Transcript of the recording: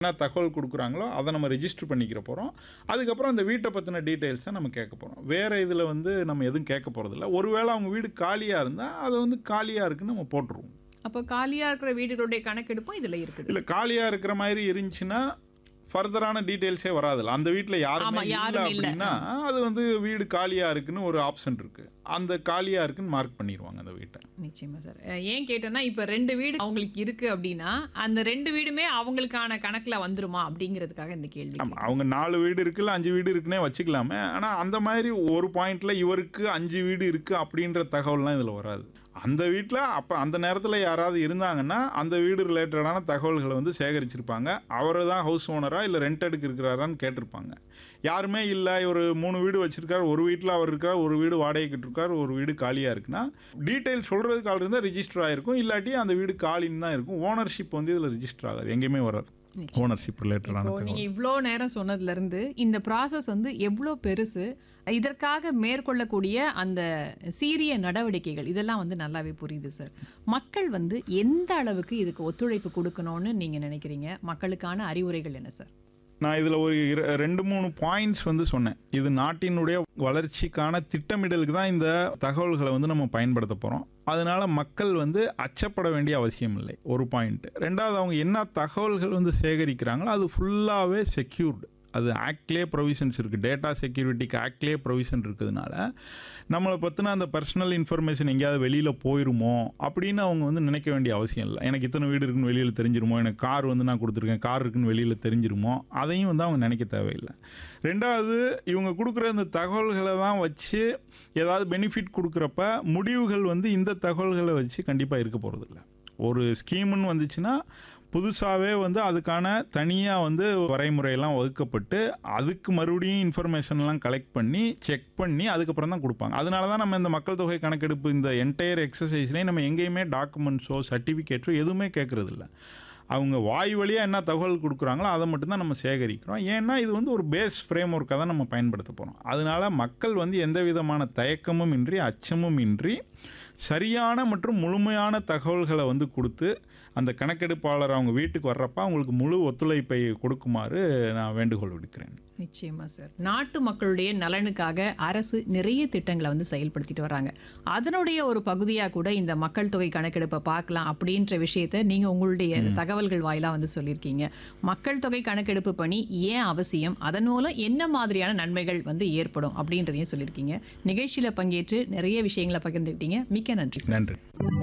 என்ன தகவல் கொடுக்குறாங்களோ அதை நம்ம ரெஜிஸ்டர் பண்ணிக்கிற போகிறோம் அதுக்கப்புறம் அந்த வீட்டை பற்றின டீட்டெயில்ஸை நம்ம கேட்க போகிறோம் வேறு இதில் வந்து நம்ம எதுவும் கேட்க போகிறதில்ல ஒருவேளை அவங்க வீடு காலியாக இருந்தால் அதை வந்து காலியாக இருக்குன்னு நம்ம போட்டுருவோம் அப்போ காலியா இருக்கிற வீடுகளுடைய கணக்கெடுப்பும் இதுல இருக்குது இல்லை காலியாக இருக்கிற மாதிரி இருந்துச்சுன்னா ஃபர்தரான டீட்டெயில்ஸே வராதுல்ல அந்த வீட்டில் யாருமே ஆமா, இல்லை யாரும் இல்ல. அப்படின்னா அது வந்து வீடு காலியாக இருக்குன்னு ஒரு ஆப்ஷன் இருக்குது அந்த காலியாக இருக்குன்னு மார்க் பண்ணிடுவாங்க அந்த வீட்டை நிச்சயமா சார் அஹ் ஏன் கேட்டேன்னா இப்போ ரெண்டு வீடு அவங்களுக்கு இருக்கு அப்படின்னா அந்த ரெண்டு வீடுமே அவங்களுக்கான கணக்குல வந்துருமா அப்படிங்கிறதுக்காக இந்த கேள்வி ஆமாம் அவங்க நாலு வீடு இருக்குல்ல அஞ்சு வீடு இருக்குன்னே வச்சுக்கலாமே ஆனால் அந்த மாதிரி ஒரு பாயிண்ட்ல இவருக்கு அஞ்சு வீடு இருக்கு அப்படின்ற தகவல்லாம் இதில் வராது அந்த வீட்டில் அப்போ அந்த நேரத்தில் யாராவது இருந்தாங்கன்னா அந்த வீடு ரிலேட்டடான தகவல்களை வந்து சேகரிச்சிருப்பாங்க அவர் தான் ஹவுஸ் ஓனரா இல்லை ரெண்டடுக்கு இருக்கிறாரான்னு கேட்டிருப்பாங்க யாருமே இல்லை ஒரு மூணு வீடு வச்சிருக்காரு ஒரு வீட்டில் அவர் இருக்கார் ஒரு வீடு வாடகைக்கு இருக்கார் ஒரு வீடு காலியாக இருக்குன்னா டீட்டெயில் சொல்கிறதுக்கு ஆள் இருந்தால் ரிஜிஸ்டர் ஆகிருக்கும் இல்லாட்டி அந்த வீடு காலின்னு தான் இருக்கும் ஓனர்ஷிப் வந்து இதில் ரிஜிஸ்டர் ஆகாது எங்கேயுமே வராது ஓனர்ஷிப் ரிலேட்டடான இப்போ தகவல் நீங்க இவ்வளோ நேரம் சொன்னதுல இருந்து இந்த ப்ராசஸ் வந்து எவ்வளோ பெருசு இதற்காக மேற்கொள்ளக்கூடிய அந்த சீரிய நடவடிக்கைகள் இதெல்லாம் வந்து நல்லாவே புரியுது சார் மக்கள் வந்து எந்த அளவுக்கு இதுக்கு ஒத்துழைப்பு கொடுக்கணும்னு நீங்க நினைக்கிறீங்க மக்களுக்கான அறிவுரைகள் என்ன சார் நான் இதில் ஒரு இர- ரெண்டு மூணு பாயிண்ட்ஸ் வந்து சொன்னேன் இது நாட்டினுடைய வளர்ச்சிக்கான திட்டமிடலுக்கு தான் இந்த தகவல்களை வந்து நம்ம பயன்படுத்த போகிறோம் அதனால மக்கள் வந்து அச்சப்பட வேண்டிய அவசியம் இல்லை ஒரு பாயிண்ட் ரெண்டாவது அவங்க என்ன தகவல்கள் வந்து சேகரிக்கிறாங்களோ அது ஃபுல்லாகவே செக்யூர்டு அது ஆக்ட்லேயே ப்ரொவிஷன்ஸ் இருக்குது டேட்டா செக்யூரிட்டிக்கு ஆக்ட்லேயே ப்ரொவிஷன் இருக்கிறதுனால நம்மளை பற்றின அந்த பர்சனல் இன்ஃபர்மேஷன் எங்கேயாவது வெளியில் போயிருமோ அப்படின்னு அவங்க வந்து நினைக்க வேண்டிய அவசியம் இல்லை எனக்கு இத்தனை வீடு இருக்குன்னு வெளியில் தெரிஞ்சிருமோ எனக்கு கார் வந்து நான் கொடுத்துருக்கேன் கார் இருக்குன்னு வெளியில் தெரிஞ்சிருமோ அதையும் வந்து அவங்க நினைக்க தேவையில்லை ரெண்டாவது இவங்க கொடுக்குற அந்த தகவல்களை தான் வச்சு ஏதாவது பெனிஃபிட் கொடுக்குறப்ப முடிவுகள் வந்து இந்த தகவல்களை வச்சு கண்டிப்பாக இருக்க போகிறதில்ல ஒரு ஸ்கீம்னு வந்துச்சுன்னா புதுசாகவே வந்து அதுக்கான தனியாக வந்து வரைமுறையெல்லாம் வகுக்கப்பட்டு அதுக்கு மறுபடியும் இன்ஃபர்மேஷன்லாம் கலெக்ட் பண்ணி செக் பண்ணி அதுக்கப்புறம் தான் கொடுப்பாங்க அதனால தான் நம்ம இந்த மக்கள் தொகை கணக்கெடுப்பு இந்த என்டையர் எக்ஸசைஸ்லேயே நம்ம எங்கேயுமே டாக்குமெண்ட்ஸோ சர்டிஃபிகேட்ஸோ எதுவுமே கேட்குறதில்ல அவங்க வாய் வழியாக என்ன தகவல் கொடுக்குறாங்களோ அதை மட்டும்தான் நம்ம சேகரிக்கிறோம் ஏன்னா இது வந்து ஒரு பேஸ் ஃப்ரேம் ஒர்க்காக தான் நம்ம பயன்படுத்த போகிறோம் அதனால மக்கள் வந்து எந்த விதமான தயக்கமும் இன்றி அச்சமும் இன்றி சரியான மற்றும் முழுமையான தகவல்களை வந்து கொடுத்து அந்த கணக்கெடுப்பாளர் அவங்க வீட்டுக்கு வர்றப்ப அவங்களுக்கு முழு ஒத்துழைப்பை கொடுக்குமாறு நான் வேண்டுகோள் விடுக்கிறேன் நிச்சயமா சார் நாட்டு மக்களுடைய நலனுக்காக அரசு நிறைய திட்டங்களை வந்து செயல்படுத்திட்டு வராங்க அதனுடைய ஒரு பகுதியா கூட இந்த மக்கள் தொகை கணக்கெடுப்பை பார்க்கலாம் அப்படின்ற விஷயத்த நீங்க உங்களுடைய தகவல்கள் வாயிலா வந்து சொல்லியிருக்கீங்க மக்கள் தொகை கணக்கெடுப்பு பணி ஏன் அவசியம் அதன் மூலம் என்ன மாதிரியான நன்மைகள் வந்து ஏற்படும் அப்படின்றதையும் சொல்லியிருக்கீங்க நிகழ்ச்சியில பங்கேற்று நிறைய விஷயங்களை பகிர்ந்துக்கிட்டீங்க மிக்க நன்றி சார் நன்றி